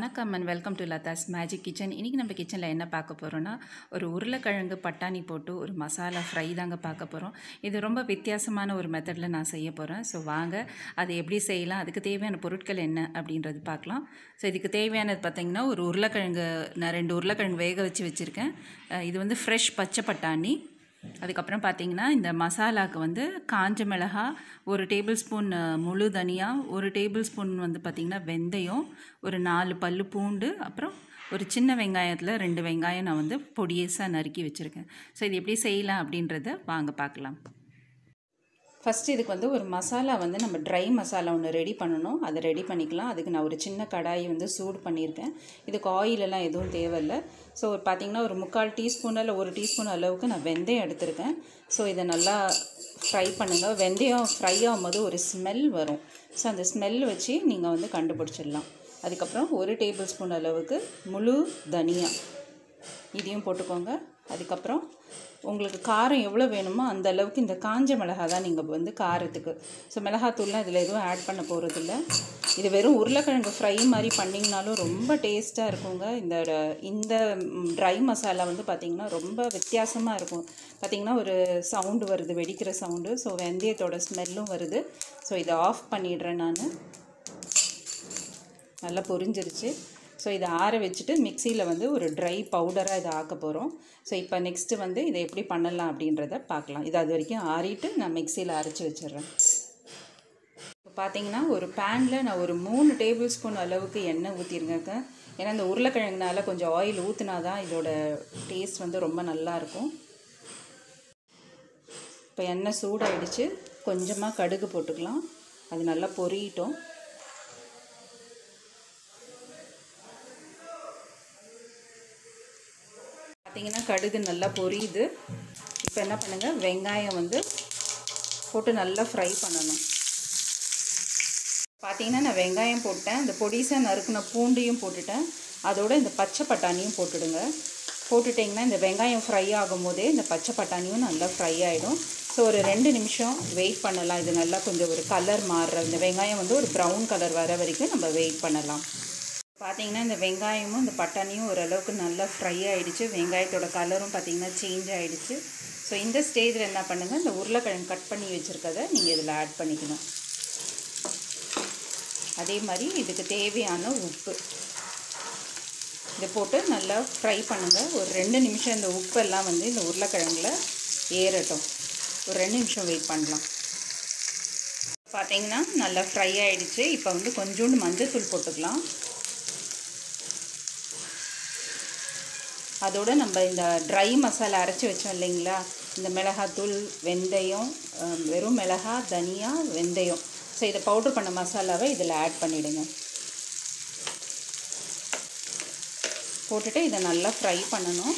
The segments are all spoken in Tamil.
வணக்கம் and welcome to Latha's magic kitchen இன்றைக்கி நம்ம கிச்சனில் என்ன பார்க்க போகிறோன்னா ஒரு உருளைக்கிழங்கு பட்டாணி போட்டு ஒரு மசாலா ஃப்ரை தாங்க பார்க்க போகிறோம் இது ரொம்ப வித்தியாசமான ஒரு மெத்தடில் நான் செய்ய போகிறேன் ஸோ வாங்க அது எப்படி செய்யலாம் அதுக்கு தேவையான பொருட்கள் என்ன அப்படின்றது பார்க்கலாம் ஸோ இதுக்கு தேவையானது பார்த்திங்கன்னா ஒரு உருளைக்கிழங்கு நான் ரெண்டு உருளைக்கிழங்கு வேக வச்சு வச்சுருக்கேன் அஹ் இது வந்து ஃப்ரெஷ் பச்சை பட்டாணி அதுக்கப்புறம் பார்த்தீங்கன்னா இந்த மசாலாவுக்கு வந்து காஞ்ச மிளகா ஒரு டேபிள் ஸ்பூன் முழு தனியா ஒரு டேபிள் ஸ்பூன் வந்து பார்த்திங்கன்னா வெந்தயம் ஒரு நாலு பல்லு பூண்டு அப்புறம் ஒரு சின்ன வெங்காயத்தில் ரெண்டு வெங்காயம் நான் வந்து பொடியேசாக நறுக்கி வச்சுருக்கேன் ஸோ இது எப்படி செய்யலாம் அப்படின்றத வாங்க பார்க்கலாம் ஃபஸ்ட்டு இதுக்கு வந்து ஒரு மசாலா வந்து நம்ம ட்ரை மசாலா ஒன்று ரெடி பண்ணணும் அதை ரெடி பண்ணிக்கலாம் அதுக்கு நான் ஒரு சின்ன கடாய் வந்து சூடு பண்ணியிருக்கேன் இதுக்கு ஆயிலெல்லாம் எதுவும் தேவையில்லை ஸோ பார்த்திங்கன்னா ஒரு முக்கால் டீஸ்பூன் இல்லை ஒரு டீஸ்பூன் அளவுக்கு நான் வெந்தயம் எடுத்திருக்கேன் ஸோ இதை நல்லா ஃப்ரை பண்ணுங்கள் வெந்தயம் ஃப்ரை ஆகும்போது ஒரு ஸ்மெல் வரும் ஸோ அந்த ஸ்மெல் வச்சு நீங்கள் வந்து கண்டுபிடிச்சிடலாம் அதுக்கப்புறம் ஒரு டேபிள் ஸ்பூன் அளவுக்கு முழு தனியா இதையும் போட்டுக்கோங்க அதுக்கப்புறம் உங்களுக்கு காரம் எவ்வளோ வேணுமோ அந்த அளவுக்கு இந்த காஞ்ச மிளகா தான் நீங்கள் வந்து காரத்துக்கு ஸோ மிளகாத்தூள்லாம் இதில் எதுவும் ஆட் பண்ண போகிறதில்ல இது வெறும் உருளைக்கிழங்கு ஃப்ரை மாதிரி பண்ணிங்கனாலும் ரொம்ப டேஸ்ட்டாக இருக்குங்க இந்த இந்த ட்ரை மசாலா வந்து பார்த்திங்கன்னா ரொம்ப வித்தியாசமாக இருக்கும் பார்த்திங்கன்னா ஒரு சவுண்டு வருது வெடிக்கிற சவுண்டு ஸோ வெந்தயத்தோட ஸ்மெல்லும் வருது ஸோ இதை ஆஃப் பண்ணிடுறேன் நான் நல்லா பொரிஞ்சிருச்சு ஸோ இதை ஆற வச்சுட்டு மிக்சியில் வந்து ஒரு ட்ரை பவுடராக இதை ஆக்க போகிறோம் ஸோ இப்போ நெக்ஸ்ட்டு வந்து இதை எப்படி பண்ணலாம் அப்படின்றத பார்க்கலாம் இது அது வரைக்கும் ஆறிட்டு நான் மிக்சியில் அரைச்சி வச்சிடுறேன் இப்போ பார்த்தீங்கன்னா ஒரு பேனில் நான் ஒரு மூணு டேபிள் ஸ்பூன் அளவுக்கு எண்ணெய் ஊற்றிருங்க ஏன்னா இந்த உருளைக்கிழங்குனால கொஞ்சம் ஆயில் ஊற்றினா தான் இதோட டேஸ்ட் வந்து ரொம்ப நல்லாயிருக்கும் இப்போ எண்ணெய் சூடாயிடுச்சு கொஞ்சமாக கடுகு போட்டுக்கலாம் அது நல்லா பொரியட்டும் பார்த்தீங்கன்னா கடுகு நல்லா பொரியுது இப்போ என்ன பண்ணுங்கள் வெங்காயம் வந்து போட்டு நல்லா ஃப்ரை பண்ணணும் பார்த்தீங்கன்னா நான் வெங்காயம் போட்டேன் இந்த பொடிசாக நறுக்குன பூண்டையும் போட்டுட்டேன் அதோட இந்த பச்சை பட்டாணியும் போட்டுடுங்க போட்டுட்டிங்கன்னா இந்த வெங்காயம் ஃப்ரை ஆகும் போதே இந்த பச்சை பட்டாணியும் நல்லா ஃப்ரை ஆகிடும் ஸோ ஒரு ரெண்டு நிமிஷம் வெயிட் பண்ணலாம் இது நல்லா கொஞ்சம் ஒரு கலர் மாறுற இந்த வெங்காயம் வந்து ஒரு ப்ரௌன் கலர் வர வரைக்கும் நம்ம வெயிட் பண்ணலாம் பார்த்தீங்கன்னா இந்த வெங்காயமும் இந்த பட்டாணியும் ஓரளவுக்கு நல்லா ஃப்ரை ஆகிடுச்சு வெங்காயத்தோட கலரும் பார்த்திங்கன்னா சேஞ்ச் ஆகிடுச்சு ஸோ இந்த ஸ்டேஜில் என்ன பண்ணுங்கள் இந்த உருளைக்கிழங்கு கட் பண்ணி வச்சுருக்கதை நீங்கள் இதில் ஆட் பண்ணிக்கணும் அதே மாதிரி இதுக்கு தேவையான உப்பு இதை போட்டு நல்லா ஃப்ரை பண்ணுங்கள் ஒரு ரெண்டு நிமிஷம் இந்த உப்பெல்லாம் வந்து இந்த உருளைக்கிழங்குல ஏறட்டும் ஒரு ரெண்டு நிமிஷம் வெயிட் பண்ணலாம் பார்த்தீங்கன்னா நல்லா ஃப்ரை ஆகிடுச்சு இப்போ வந்து கொஞ்சோண்டு மஞ்சள் போட்டுக்கலாம் அதோடு நம்ம இந்த ட்ரை மசாலா அரைச்சி வச்சோம் இல்லைங்களா இந்த மிளகாத்தூள் வெந்தயம் வெறும் மிளகா தனியா வெந்தயம் ஸோ இதை பவுட்ரு பண்ண மசாலாவை இதில் ஆட் பண்ணிவிடுங்க போட்டுட்டு இதை நல்லா ஃப்ரை பண்ணணும்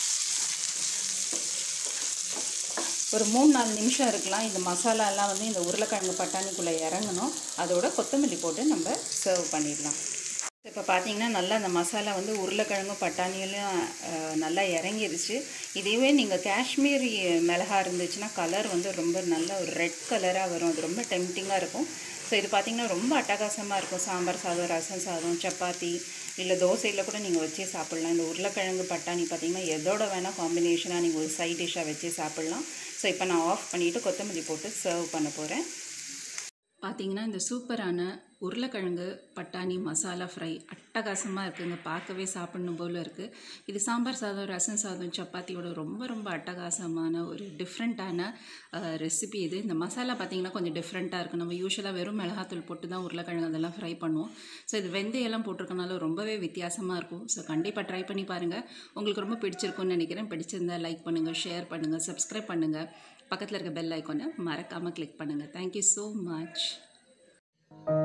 ஒரு மூணு நாலு நிமிஷம் இருக்கலாம் இந்த மசாலாலாம் வந்து இந்த உருளைக்கிழங்கு பட்டாணிக்குள்ளே இறங்கணும் அதோட கொத்தமல்லி போட்டு நம்ம சர்வ் பண்ணிடலாம் இப்போ பார்த்தீங்கன்னா நல்லா அந்த மசாலா வந்து உருளைக்கிழங்கும் பட்டாணியிலையும் நல்லா இறங்கிருச்சு இதுவே நீங்கள் காஷ்மீரி மிளகா இருந்துச்சுன்னா கலர் வந்து ரொம்ப நல்ல ஒரு ரெட் கலராக வரும் அது ரொம்ப டெம்டிங்காக இருக்கும் ஸோ இது பார்த்திங்கன்னா ரொம்ப அட்டகாசமாக இருக்கும் சாம்பார் சாதம் ரசம் சாதம் சப்பாத்தி இல்லை தோசையில் கூட நீங்கள் வச்சே சாப்பிட்லாம் இந்த உருளைக்கிழங்கு பட்டாணி பார்த்திங்கன்னா எதோட வேணால் காம்பினேஷனாக நீங்கள் ஒரு சைட் டிஷ்ஷாக வச்சே சாப்பிட்லாம் ஸோ இப்போ நான் ஆஃப் பண்ணிவிட்டு கொத்தமல்லி போட்டு சர்வ் பண்ண போகிறேன் பார்த்தீங்கன்னா இந்த சூப்பரான உருளைக்கிழங்கு பட்டாணி மசாலா ஃப்ரை அட்டகாசமாக இருக்குங்க பார்க்கவே சாப்பிடணும் போல் இருக்குது இது சாம்பார் சாதம் ரசம் சாதம் சப்பாத்தியோட ரொம்ப ரொம்ப அட்டகாசமான ஒரு டிஃப்ரெண்ட்டான ரெசிபி இது இந்த மசாலா பார்த்திங்கன்னா கொஞ்சம் டிஃப்ரெண்ட்டாக இருக்குது நம்ம யூஸ்வலாக வெறும் மிளகாத்தூள் போட்டு தான் உருளைக்கிழங்கு அதெல்லாம் ஃப்ரை பண்ணுவோம் ஸோ இது வெந்தயெல்லாம் போட்டிருக்கனால ரொம்பவே வித்தியாசமாக இருக்கும் ஸோ கண்டிப்பாக ட்ரை பண்ணி பாருங்கள் உங்களுக்கு ரொம்ப பிடிச்சிருக்கும்னு நினைக்கிறேன் பிடிச்சிருந்தா லைக் பண்ணுங்கள் ஷேர் பண்ணுங்கள் சப்ஸ்கிரைப் பண்ணுங்கள் பக்கத்தில் இருக்க பெல் ஐக்கானை மறக்காமல் கிளிக் பண்ணுங்கள் தேங்க்யூ ஸோ மச்